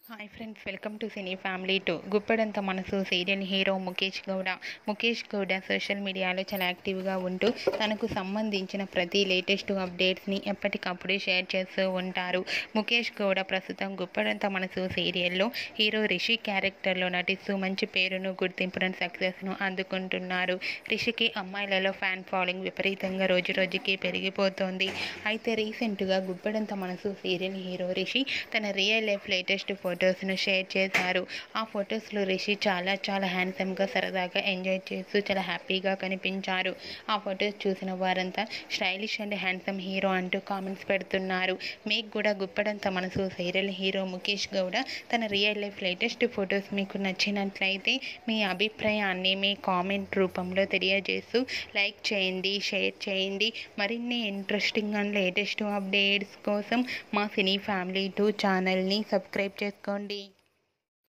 hi friends welcome to cine family two Guppedantha Manasu serial hero Mukesh Gowda Mukesh Gowda social మీడియాలో చాలా యాక్టివ్గా ఉంటూ తనకు సంబంధించిన ప్రతి లేటెస్ట్ అప్డేట్స్ని ఎప్పటికప్పుడు షేర్ చేస్తూ ఉంటారు ముఖేష్ గౌడ ప్రస్తుతం గుప్పడంత మనసు సీరియల్లో హీరో రిషి క్యారెక్టర్లో నటిస్తూ మంచి పేరును గుర్తింపును సక్సెస్ను అందుకుంటున్నారు రిషికి అమ్మాయిలలో ఫ్యాన్ ఫాలోయింగ్ విపరీతంగా రోజు రోజుకి పెరిగిపోతోంది అయితే రీసెంట్గా గుప్పడంత మనసు సీరియల్ హీరో రిషి తన రియల్ లైఫ్ లేటెస్ట్ ఫొటోస్ను షేర్ చేశారు ఆ ఫొటోస్లో రిషి చాలా చాలా హ్యాండ్సమ్గా సరదాగా ఎంజాయ్ చేస్తూ చాలా హ్యాపీగా కనిపించారు ఆ ఫొటోస్ చూసిన వారంతా స్టైలిష్ అండ్ హ్యాండ్సమ్ హీరో అంటూ కామెంట్స్ పెడుతున్నారు మీకు కూడా గుప్పడంత మనసు సీరియల్ హీరో ముఖేష్ గౌడ తన రియల్ లైఫ్ లేటెస్ట్ ఫొటోస్ మీకు నచ్చినట్లయితే మీ అభిప్రాయాన్ని మీ కామెంట్ రూపంలో తెలియజేస్తూ లైక్ చేయండి షేర్ చేయండి మరిన్ని ఇంట్రెస్టింగ్ అండ్ లేటెస్ట్ అప్డేట్స్ కోసం మా సినీ ఫ్యామిలీ టూ ఛానల్ని సబ్స్క్రైబ్ చేసుకోండి